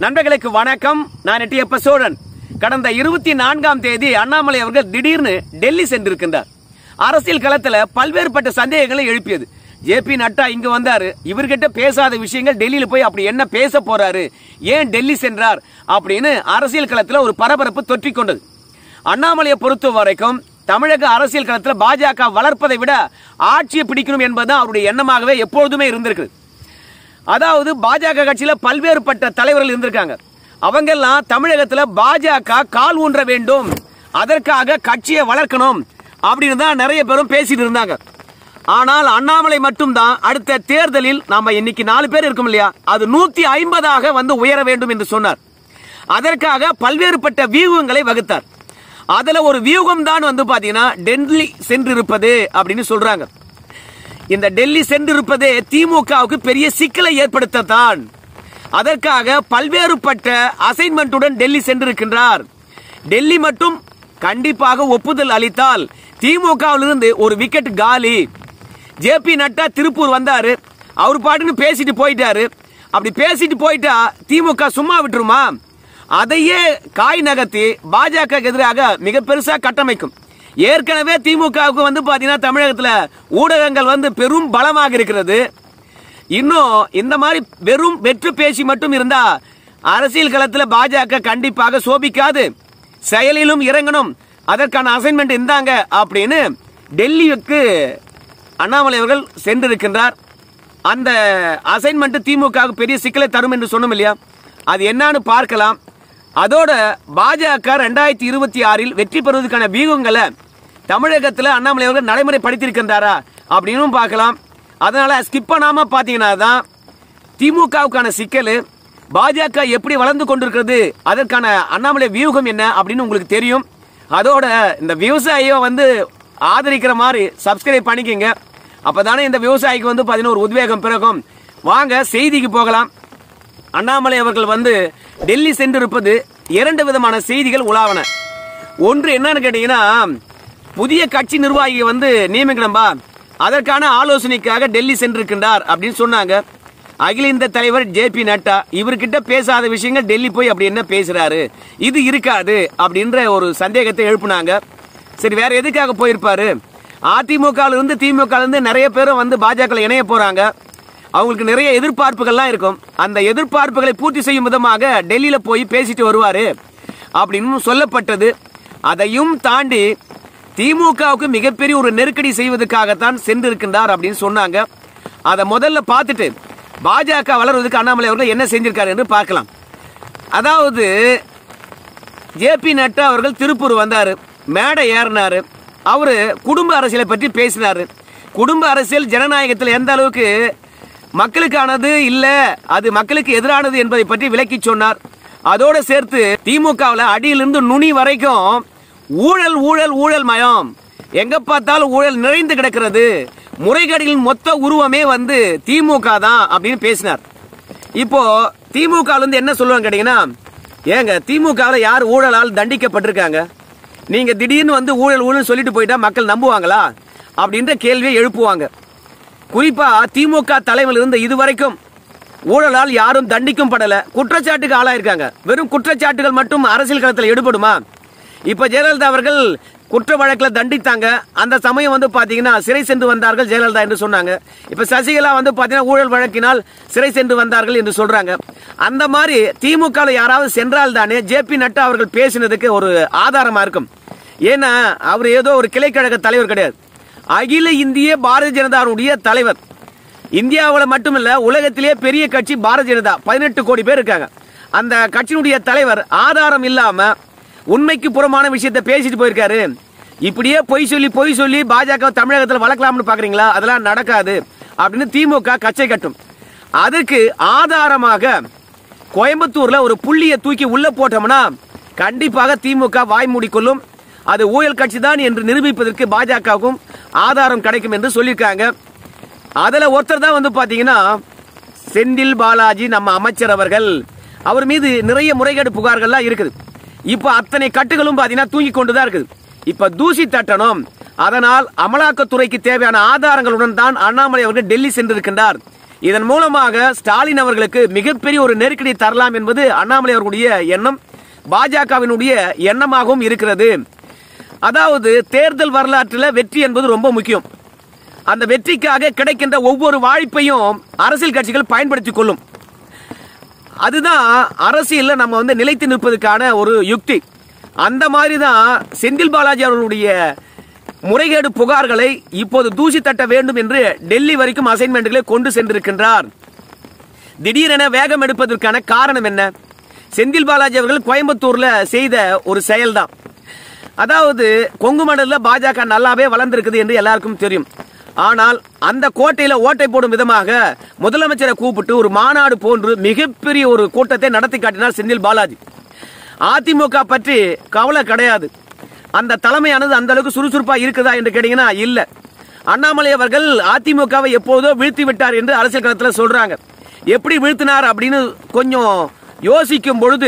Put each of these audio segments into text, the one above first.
நண்பர்களுக்கு வணக்கம் நான் எட்டியப்ப சோழன் கடந்த இருபத்தி நான்காம் தேதி அண்ணாமலை அவர்கள் திடீர்னு டெல்லி சென்றிருக்கின்றார் அரசியல் களத்துல பல்வேறுபட்ட சந்தேகங்களை எழுப்பியது ஜே பி நட்டா இங்க வந்தாரு இவர்கிட்ட பேசாத விஷயங்கள் டெல்லியில போய் அப்படி என்ன பேச போறாரு ஏன் டெல்லி சென்றார் அப்படின்னு அரசியல் களத்துல ஒரு பரபரப்பு தொற்றிக் கொண்டது அண்ணாமலையை பொறுத்த வரைக்கும் தமிழக அரசியல் களத்துல பாஜக வளர்ப்பதை விட ஆட்சியை பிடிக்கணும் என்பதுதான் அவருடைய எண்ணமாகவே எப்பொழுதுமே இருந்திருக்கு அதாவது பாஜக கட்சியில பல்வேறுபட்ட தலைவர்கள் இருந்திருக்காங்க அவங்கெல்லாம் தமிழகத்துல பாஜக கால் ஊன்ற வேண்டும் அதற்காக கட்சியை வளர்க்கணும் அப்படின்னு தான் நிறைய பேரும் பேசிட்டு இருந்தாங்க ஆனால் அண்ணாமலை மட்டும்தான் அடுத்த தேர்தலில் நாம இன்னைக்கு நாலு பேர் இருக்கோம் இல்லையா அது நூத்தி ஐம்பதாக வந்து உயர வேண்டும் என்று சொன்னார் அதற்காக பல்வேறுபட்ட வியூகங்களை வகுத்தார் அதுல ஒரு வியூகம் தான் வந்து பாத்தீங்கன்னா டெல்லி சென்றிருப்பது அப்படின்னு சொல்றாங்க இந்த டெல்லி சென்றிருப்பதே திமுகவுக்கு பெரிய சிக்கலை ஏற்படுத்தத்தான் அதற்காக பல்வேறுபட்ட அசைன்மெண்ட்டுடன் டெல்லி சென்றிருக்கின்றார் டெல்லி மட்டும் கண்டிப்பாக ஒப்புதல் அளித்தால் திமுகவிலிருந்து ஒரு விக்கெட் காலி ஜே பி நட்டா திருப்பூர் வந்தாரு அவர் பாட்டுன்னு பேசிட்டு போயிட்டாரு அப்படி பேசிட்டு போயிட்டா திமுக சும்மா விட்டுருமா அதையே காய் நகர்த்தி பாஜக எதிராக மிக பெருசா கட்டமைக்கும் ஏற்கனவே திமுகவுக்கு வந்து பாத்தீங்கன்னா தமிழகத்துல ஊடகங்கள் வந்து பெரும் பலமாக இருக்கிறது இன்னும் இந்த மாதிரி வெறும் வெற்று பேசி மட்டும் இருந்தா அரசியல் களத்துல பாஜக கண்டிப்பாக சோபிக்காது செயலிலும் இறங்கணும் அதற்கான அசைன்மெண்ட் இருந்தாங்க அப்படின்னு டெல்லிக்கு அண்ணாமலை அவர்கள் சென்றிருக்கின்றார் அந்த அசைன்மெண்ட் திமுக பெரிய சிக்கலை தரும் என்று சொன்னோம் இல்லையா அது என்னன்னு பார்க்கலாம் அதோட பாஜக ரெண்டாயிரத்தி இருபத்தி ஆறில் வெற்றி பெறுவதற்கான வியூகங்களை தமிழகத்தில் அண்ணாமலை அவர்கள் நடைமுறைப்படுத்தியிருக்கின்றாரா அப்படின்னு பார்க்கலாம் அதனால ஸ்கிப் பண்ணாம பாத்தீங்கன்னா தான் திமுகவுக்கான சிக்கல் பாஜக எப்படி வளர்ந்து கொண்டிருக்கிறது அதற்கான அண்ணாமலை வியூகம் என்ன அப்படின்னு உங்களுக்கு தெரியும் அதோட இந்த விவசாயியை வந்து ஆதரிக்கிற மாதிரி சப்ஸ்கிரைப் பண்ணிக்கங்க அப்பதானே இந்த விவசாயிக்கு வந்து பாத்தீங்கன்னா ஒரு உத்வேகம் பிறகும் வாங்க செய்திக்கு போகலாம் அண்ணாமலை அவர்கள் வந்து டெல்லி சென்றிருப்பது இரண்டு விதமான செய்திகள் உலாவன ஒன்று என்னன்னு கேட்டீங்கன்னா புதிய கட்சி நிர்வாகியை வந்து நியமிக்கணும்பா அதற்கான ஆலோசனைக்காக டெல்லி சென்றிருக்கின்றார் அப்படின்னு சொன்னாங்க அகில இந்த தலைவர் ஜே பி நட்டா இவர்கிட்ட பேசாத விஷயங்கள் டெல்லி போய் அப்படி என்ன பேசுறாரு இது இருக்காது அப்படின்ற ஒரு சந்தேகத்தை எழுப்புனாங்க சரி வேற எதுக்காக போயிருப்பாரு அதிமுக இருந்து திமுக இருந்து நிறைய பேரும் வந்து பாஜக இணைய போறாங்க அவங்களுக்கு நிறைய எதிர்பார்ப்புகள்லாம் இருக்கும் அந்த எதிர்பார்ப்புகளை பூர்த்தி செய்யும் விதமாக டெல்லியில போய் பேசிட்டு வருவாரு அப்படின்னு சொல்லப்பட்டது அதையும் தாண்டி திமுகவுக்கு மிகப்பெரிய ஒரு நெருக்கடி செய்வதற்காகத்தான் சென்றிருக்கின்றார் அப்படின்னு சொன்னாங்க அதை முதல்ல பார்த்துட்டு பாஜக வளர்வதற்கு அண்ணாமலை அவர்கள் என்ன செஞ்சிருக்காரு என்று பார்க்கலாம் அதாவது ஜே பி நட்டா அவர்கள் திருப்பூர் வந்தாரு மேடை ஏறினாரு அவரு குடும்ப அரசியலை பற்றி பேசினாரு குடும்ப அரசியல் ஜனநாயகத்தில் எந்த அளவுக்கு மக்களுக்கானது இல்ல அது மக்களுக்கு எதிரானது என்பதை பற்றி விளக்கி சொன்னார் அதோட சேர்த்து திமுகவில் அடியிலிருந்து நுனி வரைக்கும் ஊழல் ஊழல் ஊழல் மயம் எங்க பார்த்தாலும் ஊழல் நிறைந்து கிடக்கிறது முறைகேடுகளின் மொத்த உருவமே வந்து திமுக தான் அப்படின்னு பேசினார் இப்போ திமுக இருந்து என்ன சொல்லுவாங்க கேட்டீங்கன்னா ஏங்க திமுகவில் யார் ஊழலால் தண்டிக்கப்பட்டிருக்காங்க நீங்க திடீர்னு வந்து ஊழல் ஊழல் சொல்லிட்டு போயிட்டா மக்கள் நம்புவாங்களா அப்படின்ற கேள்வியை எழுப்புவாங்க குறிப்பா திமுக தலைமையில் இருந்த இதுவரைக்கும் ஊழலால் யாரும் தண்டிக்கும் படல குற்றச்சாட்டுக்கு ஆளாயிருக்காங்க வெறும் குற்றச்சாட்டுகள் மட்டும் அரசியல் களத்தில் ஈடுபடுமா இப்ப ஜெயலலிதா அவர்கள் குற்ற வழக்கில் தண்டித்தாங்க அந்த சமயம் வந்து பாத்தீங்கன்னா சிறை சென்று வந்தார்கள் ஜெயலலிதா என்று சொன்னாங்க இப்ப சசிகலா வந்து பாத்தீங்கன்னா ஊழல் வழக்கினால் சிறை சென்று வந்தார்கள் என்று சொல்றாங்க அந்த மாதிரி திமுக யாராவது சென்றால் தானே ஜே பி நட்டா அவர்கள் பேசினதுக்கு ஒரு ஆதாரமா இருக்கும் ஏன்னா அவர் ஏதோ ஒரு கிளைக்கழக தலைவர் கிடையாது அகில இந்திய பாரதிய ஜனதாவுடைய தலைவர் இந்தியாவில் மட்டுமில்ல உலகத்திலே பெரிய கட்சி பாரதிய ஜனதா பதினெட்டு கோடி பேர் இருக்காங்க அந்த கட்சியினுடைய தலைவர் ஆதாரம் இல்லாம உண்மைக்கு புறமான விஷயத்தை பேசிட்டு போயிருக்காரு இப்படியே பொய் சொல்லி பொய் சொல்லி பாஜக தமிழகத்தில் வளர்க்கலாம்னு பாக்குறீங்களா அதெல்லாம் நடக்காது அப்படின்னு திமுக கச்சை கட்டும் அதுக்கு ஆதாரமாக கோயம்புத்தூர்ல ஒரு புள்ளியை தூக்கி உள்ள போட்டோம்னா கண்டிப்பாக திமுக வாய் மூடிக்கொள்ளும் அது ஊழல் கட்சி தான் என்று நிரூபிப்பதற்கு பாஜகவுக்கும் ஆதாரம் கிடைக்கும் என்று சொல்லியிருக்காங்க அதுல ஒருத்தர் தான் வந்து பாத்தீங்கன்னா செந்தில் பாலாஜி நம்ம அமைச்சர் அவர்கள் அவர் மீது நிறைய முறைகேடு புகார்கள்லாம் இருக்குது இப்ப அத்தனை கட்டுகளும் பாத்தீங்கன்னா தூங்கி கொண்டுதான் இருக்குது இப்ப தூசி தட்டணும் அதனால் அமலாக்கத்துறைக்கு தேவையான ஆதாரங்களுடன் தான் அண்ணாமலை அவர்கள் டெல்லி சென்றிருக்கின்றார் இதன் மூலமாக ஸ்டாலின் அவர்களுக்கு மிகப்பெரிய ஒரு நெருக்கடி தரலாம் என்பது அண்ணாமலை அவர்களுடைய எண்ணம் பாஜகவினுடைய எண்ணமாகவும் இருக்கிறது அதாவது தேர்தல் வரலாற்றில் வெற்றி என்பது ரொம்ப முக்கியம் அந்த வெற்றிக்காக கிடைக்கின்ற ஒவ்வொரு வாய்ப்பையும் அரசியல் கட்சிகள் பயன்படுத்திக் கொள்ளும் அதுதான் அரசியல்ல நம்ம வந்து நிலைத்து நிற்பதற்கான ஒரு யுக்தி அந்த மாதிரி தான் செந்தில் பாலாஜி அவர்களுடைய முறைகேடு புகார்களை இப்போது தூசி தட்ட வேண்டும் என்று டெல்லி வரைக்கும் அசைன்மெண்ட்களை கொண்டு சென்றிருக்கின்றார் திடீரென வேகம் எடுப்பதற்கான காரணம் என்ன செந்தில் பாலாஜி அவர்கள் கோயம்புத்தூர்ல செய்த ஒரு செயல்தான் அதாவது கொங்கு மண்டல பாஜக நல்லாவே வளர்ந்திருக்குது என்று எல்லாருக்கும் தெரியும் ஆனால் அந்த கோட்டையில ஓட்டை போடும் விதமாக முதலமைச்சரை கூப்பிட்டு ஒரு மாநாடு போன்று மிகப்பெரிய ஒரு கூட்டத்தை நடத்தி காட்டினார் செந்தில் பாலாஜி அதிமுக பற்றி கவலை கிடையாது அந்த தலைமையானது அந்த அளவுக்கு சுறுசுறுப்பா இருக்குதா என்று கேட்டீங்கன்னா இல்ல அண்ணாமலை அவர்கள் அதிமுகவை எப்போதோ வீழ்த்தி விட்டார் என்று அரசியல் களத்தில் சொல்றாங்க எப்படி வீழ்த்தினார் அப்படின்னு கொஞ்சம் யோசிக்கும் பொழுது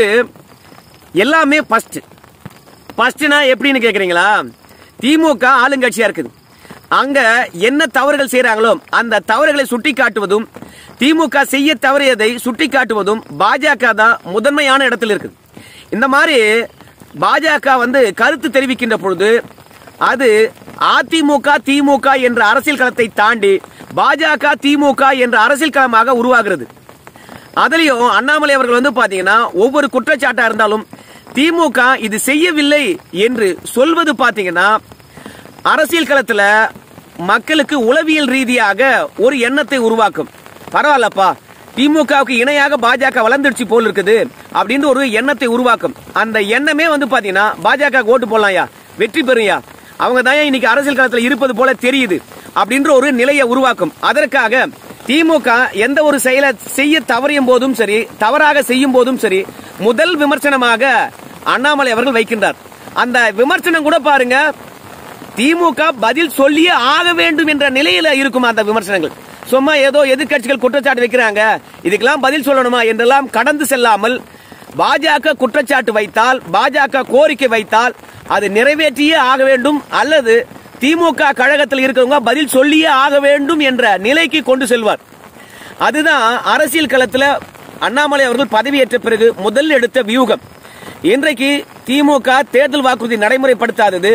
எல்லாமே ஃபர்ஸ்ட் ஃபர்ஸ்ட்னா எப்படின்னு கேக்குறீங்களா திமுக ஆளுங்கட்சியா இருக்குது அங்க என்ன தவறுகள் செய்யறாங்களோ அந்த தவறுகளை சுட்டி காட்டுவதும் திமுக செய்ய தவறியதை சுட்டி காட்டுவதும் பாஜக தான் முதன்மையான இடத்தில் இருக்குது இந்த மாதிரி பாஜக வந்து கருத்து தெரிவிக்கின்ற பொழுது அது அதிமுக திமுக என்ற அரசியல் களத்தை தாண்டி பாஜக திமுக என்ற அரசியல் களமாக உருவாகிறது அதுலயும் அண்ணாமலை அவர்கள் வந்து பாத்தீங்கன்னா ஒவ்வொரு குற்றச்சாட்டா இருந்தாலும் திமுக இது செய்யவில்லை என்று சொல்வது பாத்தீங்கன்னா அரசியல் களத்துல மக்களுக்கு உளவியல் ரீதியாக ஒரு எண்ணத்தை உருவாக்கும் பரவாயில்லப்பா திமுகவுக்கு இணையாக பாஜக வளர்ந்துடுச்சு போல் இருக்குது அப்படின்னு ஒரு எண்ணத்தை உருவாக்கும் அந்த எண்ணமே வந்து பாத்தீங்கன்னா பாஜக ஓட்டு போடலாம்யா வெற்றி பெறும்யா அவங்க தான் இன்னைக்கு அரசியல் களத்தில் இருப்பது போல தெரியுது அப்படின்ற ஒரு நிலையை உருவாக்கும் அதற்காக திமுக எந்த ஒரு செயலை செய்ய தவறியும் போதும் சரி தவறாக செய்யும் போதும் சரி முதல் விமர்சனமாக அண்ணாமலை அவர்கள் வைக்கின்றார் அந்த விமர்சனம் கூட பாருங்க திமுக பதில் சொல்லியே ஆக வேண்டும் என்ற நிலையில இருக்கும் அந்த விமர்சனங்கள் சும்மா ஏதோ எதிர்க்கட்சிகள் குற்றச்சாட்டு வைக்கிறாங்க இதுக்கெல்லாம் பதில் சொல்லணுமா என்றெல்லாம் கடந்து செல்லாமல் பாஜக குற்றச்சாட்டு வைத்தால் பாஜக கோரிக்கை வைத்தால் அது நிறைவேற்றியே ஆக வேண்டும் அல்லது திமுக கழகத்தில் இருக்கிறவங்க பதில் சொல்லியே ஆக வேண்டும் என்ற நிலைக்கு கொண்டு செல்வார் அதுதான் அரசியல் களத்துல அண்ணாமலை அவர்கள் பதவியேற்ற பிறகு முதல் எடுத்த வியூகம் இன்றைக்கு திமுக தேர்தல் வாக்குறுதி நடைமுறைப்படுத்தாதது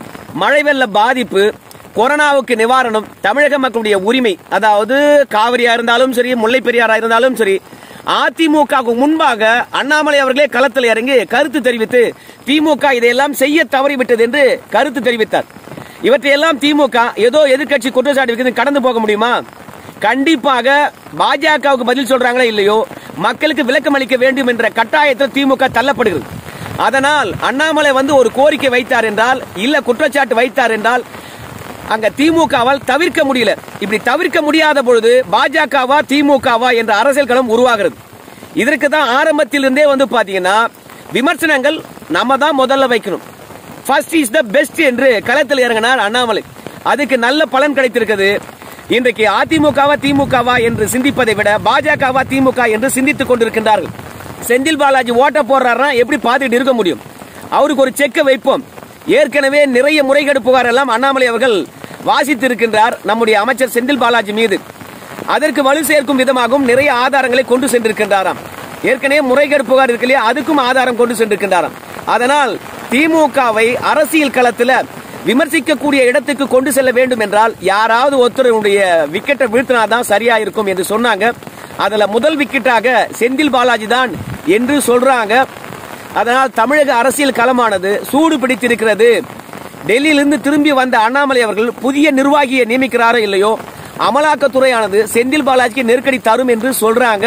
மழை வெள்ள பாதிப்பு கொரோனாவுக்கு நிவாரணம் தமிழக மக்களுடைய உரிமை அதாவது காவிரியா இருந்தாலும் சரி முல்லை பெரியாரா இருந்தாலும் சரி அதிமுக முன்பாக அண்ணாமலை அவர்களே களத்தில் இறங்கி கருத்து தெரிவித்து திமுக இதையெல்லாம் செய்ய தவறிவிட்டது என்று கருத்து தெரிவித்தார் இவற்றையெல்லாம் திமுக ஏதோ எதிர்க்கட்சி குற்றச்சாட்டு வைக்கிறது கடந்து போக முடியுமா கண்டிப்பாக பாஜகவுக்கு பதில் சொல்றாங்களோ இல்லையோ மக்களுக்கு விளக்கம் அளிக்க வேண்டும் என்ற கட்டாயத்தில் திமுக தள்ளப்படுகிறது அதனால் அண்ணாமலை வந்து ஒரு கோரிக்கை வைத்தார் என்றால் இல்ல குற்றச்சாட்டு வைத்தார் என்றால் அங்க திமுகவால் தவிர்க்க முடியல இப்படி தவிர்க்க முடியாத பொழுது பாஜகவா திமுகவா என்ற அரசியல் களம் உருவாகிறது இதற்கு தான் ஆரம்பத்தில் இருந்தே வந்து பாத்தீங்கன்னா விமர்சனங்கள் நம்ம தான் முதல்ல வைக்கணும் ஃபர்ஸ்ட் இஸ் த பெஸ்ட் என்று களத்தில் இறங்கினார் அண்ணாமலை அதுக்கு நல்ல பலன் கிடைத்திருக்கிறது இன்றைக்கு அதிமுகவா திமுகவா என்று சிந்திப்பதை விட பாஜகவா திமுக என்று சிந்தித்துக் கொண்டிருக்கின்றார்கள் செந்தில் பாலாஜி ஓட்ட போடுறாருன்னா எப்படி பார்த்துட்டு இருக்க முடியும் அவருக்கு ஒரு செக்கை வைப்போம் ஏற்கனவே நிறைய முறைகேடு புகார் எல்லாம் அண்ணாமலை அவர்கள் வாசித்து இருக்கின்றார் நம்முடைய அமைச்சர் செந்தில் பாலாஜி மீது அதற்கு வலு சேர்க்கும் விதமாகவும் நிறைய ஆதாரங்களை கொண்டு சென்றிருக்கின்றாராம் ஏற்கனவே முறைகேடு புகார் இருக்கு இல்லையா அதுக்கும் ஆதாரம் கொண்டு சென்றிருக்கின்றாராம் அதனால் திமுகவை அரசியல் களத்தில் விமர்சிக்கக்கூடிய இடத்துக்கு கொண்டு செல்ல வேண்டும் என்றால் யாராவது ஒருத்தருடைய விக்கெட்டை வீழ்த்தினாதான் சரியா இருக்கும் என்று சொன்னாங்க அதுல முதல் விக்கெட்டாக செந்தில் பாலாஜி தான் என்று சொல்றாங்க அதனால் தமிழக அரசியல் களமானது சூடு பிடித்திருக்கிறது டெல்லியிலிருந்து திரும்பி வந்த அண்ணாமலை அவர்கள் புதிய நிர்வாகியை நியமிக்கிறாரோ இல்லையோ அமலாக்கத்துறையானது செந்தில் பாலாஜிக்கு நெருக்கடி தரும் என்று சொல்றாங்க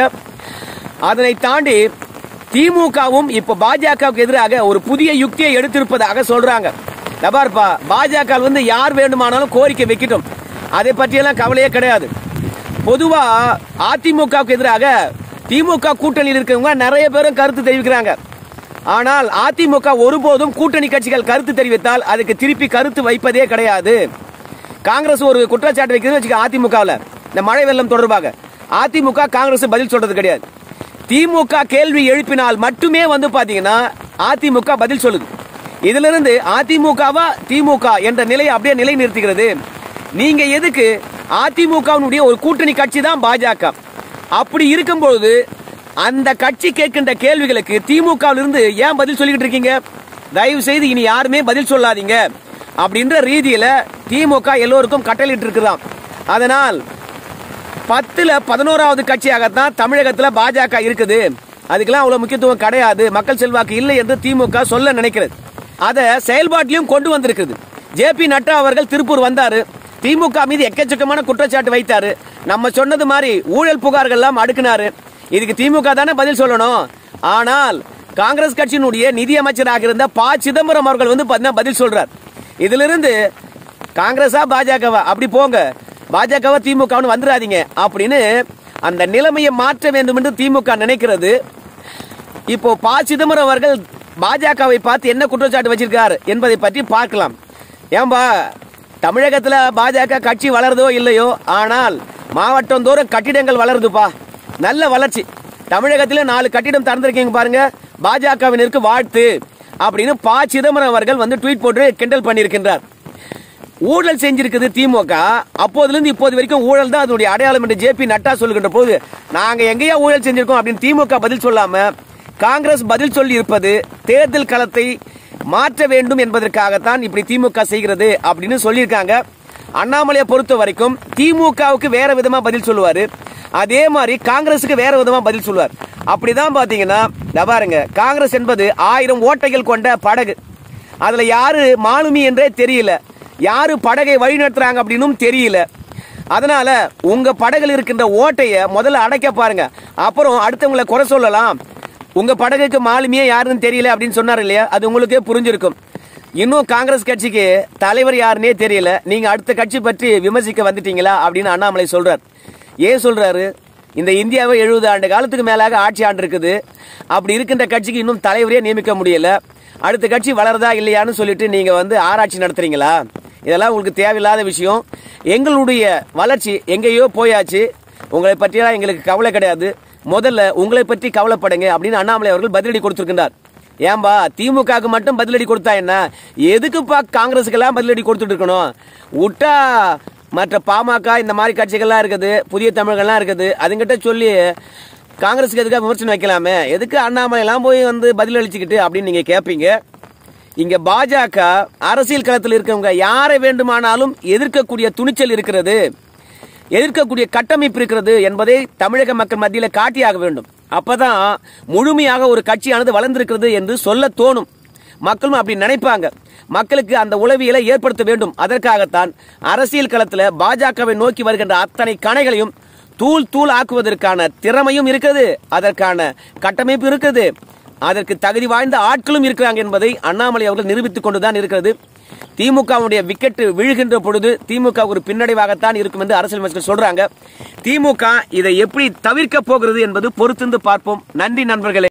அதனை தாண்டி திமுகவும் இப்ப பாஜகவுக்கு எதிராக ஒரு புதிய யுக்தியை எடுத்திருப்பதாக சொல்றாங்க நபார்ப்பா பாஜக வந்து யார் வேண்டுமானாலும் கோரிக்கை வைக்கட்டும் அதை பற்றியெல்லாம் கவலையே கிடையாது பொதுவா அதிமுகவுக்கு எதிராக திமுக கூட்டணியில் இருக்கிறவங்க நிறைய பேரும் கருத்து தெரிவிக்கிறாங்க ஆனால் அதிமுக ஒருபோதும் கூட்டணி கட்சிகள் கருத்து தெரிவித்தால் அதுக்கு திருப்பி கருத்து வைப்பதே கிடையாது காங்கிரஸ் ஒரு குற்றச்சாட்டு வைக்கிறது வச்சுக்க அதிமுகவில் இந்த மழை வெள்ளம் தொடர்பாக அதிமுக காங்கிரஸ் பதில் சொல்றது கிடையாது திமுக கேள்வி எழுப்பினால் மட்டுமே வந்து பாத்தீங்கன்னா அதிமுக பதில் சொல்லுது இதுல இருந்து அதிமுகவா திமுக என்ற நிலையை அப்படியே நிலை நிறுத்துகிறது நீங்க எதுக்கு அதிமுகவினுடைய ஒரு கூட்டணி கட்சி தான் பாஜக அப்படி இருக்கும்போது அந்த கட்சி கேட்கின்ற கேள்விகளுக்கு திமுகவில் இருந்து ஏன் பதில் சொல்லிக்கிட்டு இருக்கீங்க தயவு செய்து இனி யாருமே பதில் சொல்லாதீங்க அப்படின்ற ரீதியில திமுக எல்லோருக்கும் கட்டளையிட்டு இருக்குதாம் அதனால் பத்துல பதினோராவது கட்சியாகத்தான் தமிழகத்துல பாஜக இருக்குது அதுக்கெல்லாம் அவ்வளவு முக்கியத்துவம் கிடையாது மக்கள் செல்வாக்கு இல்லை என்று திமுக சொல்ல நினைக்கிறது அதை செயல்பாட்டிலையும் கொண்டு வந்திருக்குது ஜே பி நட்டா அவர்கள் திருப்பூர் வந்தாரு திமுக மீது எக்கச்சக்கமான குற்றச்சாட்டு வைத்தாரு நம்ம சொன்னது மாதிரி ஊழல் புகார்கள் எல்லாம் அடுக்கினாரு இதுக்கு திமுக தானே பதில் சொல்லணும் ஆனால் காங்கிரஸ் கட்சியினுடைய நிதியமைச்சராக இருந்த ப சிதம்பரம் அவர்கள் வந்து பாத்தீங்கன்னா பதில் சொல்றார் இதிலிருந்து காங்கிரஸா பாஜகவா அப்படி போங்க பாஜகவா திமுகன்னு வந்துடாதீங்க அப்படின்னு அந்த நிலைமையை மாற்ற வேண்டும் என்று திமுக நினைக்கிறது இப்போ ப சிதம்பரம் அவர்கள் பாஜகவை பார்த்து என்ன குற்றச்சாட்டு வச்சிருக்காரு என்பதை பற்றி பார்க்கலாம் ஏன்பா தமிழகத்துல பாஜக கட்சி வளருதோ இல்லையோ ஆனால் மாவட்டம் தோறும் கட்டிடங்கள் வளருதுப்பா நல்ல வளர்ச்சி தமிழகத்துல நாலு கட்டிடம் திறந்திருக்கீங்க பாருங்க பாஜகவினருக்கு வாழ்த்து அப்படின்னு ப சிதம்பரம் அவர்கள் வந்து ட்வீட் போட்டு கிண்டல் பண்ணியிருக்கின்றார் ஊழல் செஞ்சிருக்குது திமுக அப்போதுல இருந்து இப்போது வரைக்கும் ஊழல் தான் அதனுடைய அடையாளம் என்று ஜேபி நட்டா சொல்லுகின்ற போது நாங்க எங்கேயா ஊழல் செஞ்சிருக்கோம் அப்படின்னு திமுக பதில் சொல்லாம காங்கிரஸ் பதில் சொல்லி இருப்பது தேர்தல் களத்தை மாற்ற வேண்டும் என்பதற்காகத்தான் இப்படி திமுக செய்கிறது அப்படின்னு சொல்லியிருக்காங்க அண்ணாமலையை பொறுத்த வரைக்கும் திமுகவுக்கு வேற விதமா பதில் சொல்லுவாரு அதே மாதிரி காங்கிரஸுக்கு வேற விதமா பதில் சொல்லுவார் அப்படிதான் பாத்தீங்கன்னா இதோ பாருங்க காங்கிரஸ் என்பது ஆயிரம் ஓட்டைகள் கொண்ட படகு அதுல யாரு மாலுமி என்றே தெரியல யாரு படகை வழிநடத்துறாங்க அப்படின்னும் தெரியல அதனால உங்க படகுல இருக்கின்ற ஓட்டைய முதல்ல அடைக்க பாருங்க அப்புறம் அடுத்தவங்களை குறை சொல்லலாம் உங்க படகுக்கு மாலுமியே யாருன்னு தெரியல அப்படின்னு சொன்னார் இல்லையா அது உங்களுக்கே புரிஞ்சிருக்கும் இன்னும் காங்கிரஸ் கட்சிக்கு தலைவர் யாருன்னே தெரியல நீங்க அடுத்த கட்சி பற்றி விமர்சிக்க வந்துட்டீங்களா அப்படின்னு அண்ணாமலை சொல்றார் ஏன் சொல்றாரு இந்த இந்தியாவை எழுபது ஆண்டு காலத்துக்கு மேலாக ஆட்சி ஆண்டு இருக்குது அப்படி இருக்கின்ற கட்சிக்கு இன்னும் தலைவரே நியமிக்க முடியல அடுத்த கட்சி வளருதா இல்லையான்னு சொல்லிட்டு நீங்க வந்து ஆராய்ச்சி நடத்துறீங்களா இதெல்லாம் உங்களுக்கு தேவையில்லாத விஷயம் எங்களுடைய வளர்ச்சி எங்கேயோ போயாச்சு உங்களை பற்றியெல்லாம் எங்களுக்கு கவலை கிடையாது முதல்ல உங்களை பற்றி கவலைப்படுங்க அப்படின்னு அண்ணாமலை அவர்கள் பதிலடி கொடுத்திருக்கின்றார் ஏன்பா திமுகவுக்கு மட்டும் பதிலடி கொடுத்தா என்ன எதுக்குப்பா காங்கிரஸுக்கெல்லாம் பதிலடி கொடுத்துட்டு இருக்கணும் விட்டா மற்ற பாமக இந்த மாதிரி கட்சிகள்லாம் இருக்குது புதிய தமிழர்கள்லாம் இருக்குது அதுங்கிட்ட சொல்லி காங்கிரஸுக்கு எதுக்காக விமர்சனம் வைக்கலாமே எதுக்கு அண்ணாமலை எல்லாம் போய் வந்து பதில் அளிச்சுக்கிட்டு அப்படின்னு நீங்க கேட்பீங்க இங்க பாஜக அரசியல் களத்தில் இருக்கவங்க யாரை வேண்டுமானாலும் எதிர்க்கக்கூடிய துணிச்சல் இருக்கிறது எதிர்க்கக்கூடிய கட்டமைப்பு இருக்கிறது என்பதை தமிழக மக்கள் மத்தியில காட்டியாக வேண்டும் அப்பதான் முழுமையாக ஒரு கட்சியானது வளர்ந்திருக்கிறது என்று சொல்ல தோணும் மக்களும் அப்படி நினைப்பாங்க மக்களுக்கு அந்த உளவியலை ஏற்படுத்த வேண்டும் அதற்காகத்தான் அரசியல் களத்துல பாஜகவை நோக்கி வருகின்ற அத்தனை கணைகளையும் தூள் தூள் ஆக்குவதற்கான திறமையும் இருக்குது அதற்கான கட்டமைப்பு இருக்குது அதற்கு தகுதி வாய்ந்த ஆட்களும் இருக்கிறாங்க என்பதை அண்ணாமலை அவர்கள் நிரூபித்துக் கொண்டுதான் இருக்கிறது திமுகவுடைய விக்கெட் விழுகின்ற பொழுது திமுக ஒரு பின்னடைவாகத்தான் இருக்கும் என்று அரசியல் அமைச்சர்கள் சொல்றாங்க திமுக இதை எப்படி தவிர்க்க போகிறது என்பது பொறுத்திருந்து பார்ப்போம் நன்றி நண்பர்களே